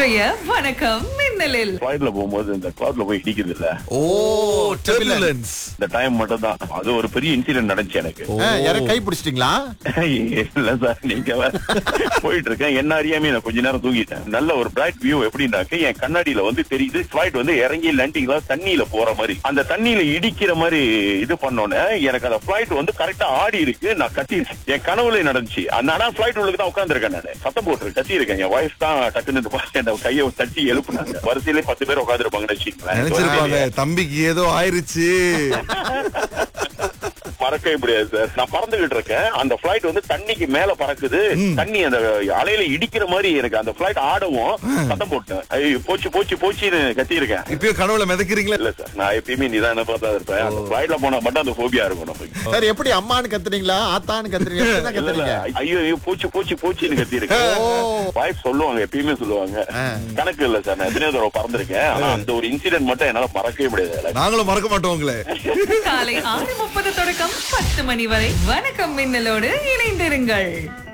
இன்றைய வணக்கம் மின்னலில் ஃபிளைட்ல போகும்போது இந்த கிளவுட்ல போய் இடிக்குது இல்ல ஓ டர்புலன்ஸ் இந்த டைம் மட்டும் தான் அது ஒரு பெரிய இன்சிடென்ட் நடந்துச்சு எனக்கு யாரும் கை பிடிச்சிட்டீங்களா இல்ல சார் நீங்க வேற. போயிட்டு இருக்கேன் என்ன அறியாம நான் கொஞ்ச நேரம் தூங்கிட்டேன் நல்ல ஒரு பிரைட் வியூ எப்படின்னாக்க என் கண்ணாடியில வந்து தெரியுது ஃபிளைட் வந்து இறங்கி லேண்டிங் தண்ணியில போற மாதிரி அந்த தண்ணியில இடிக்கிற மாதிரி இது பண்ணோன்னே எனக்கு அந்த ஃபிளைட் வந்து கரெக்டா ஆடி இருக்கு நான் கத்தி என் கனவுல நடந்துச்சு அந்த ஆனா ஃபிளைட் உள்ளுக்கு தான் உட்காந்துருக்கேன் நான் சத்தம் போட்டு கத்தி இருக்கேன் என் வாய்ஸ் தான் டக்குன்னு இந்த பா- இந்த கையை தட்டி எழுப்புனாங்க வரிசையிலே பத்து பேர் உட்காந்துருப்பாங்கன்னு நினைச்சிருப்பாங்க வச்சுக்கீங்களேன் தம்பிக்கு ஏதோ ஆயிருச்சு பறக்கவே முடியாது சார் நான் பறந்துகிட்டு இருக்கேன் அந்த பிளைட் வந்து தண்ணிக்கு மேல பறக்குது தண்ணி அந்த அலையில இடிக்கிற மாதிரி எனக்கு அந்த பிளைட் ஆடவும் சத்தம் போட்டேன் ஐயோ போச்சு போச்சு போச்சுன்னு கத்தி இருக்கேன் இப்பயும் கனவுல மிதக்கிறீங்களா இல்ல சார் நான் எப்பயுமே நீதான் என்ன பார்த்தா இருப்பேன் அந்த பிளைட்ல போனா மட்டும் அந்த போபியா இருக்கும் நமக்கு சார் எப்படி அம்மான்னு கத்துறீங்களா ஆத்தான்னு கத்துறீங்களா எப்படிதான் இல்ல இல்ல கத்துறீங்க ஐயோ ஐயோ போச்சு போச்சு போச்சுன்னு கத்தி இருக்கேன் ஓ. வாய்ஸ் சொல்லுவாங்க எப்பயுமே சொல்லுவாங்க கணக்கு இல்ல சார் நான் எத்தனையோ தடவை பறந்திருக்கேன் ஆனா அந்த ஒரு இன்சிடென்ட் மட்டும் என்னால மறக்கவே முடியாது நாங்களும் மறக்க மாட்டோம் உங்களை காலை ஆறு முப்பது தொடக்கம் பத்து மணி வரை வணக்கம் மின்னலோடு இணைந்திருங்கள்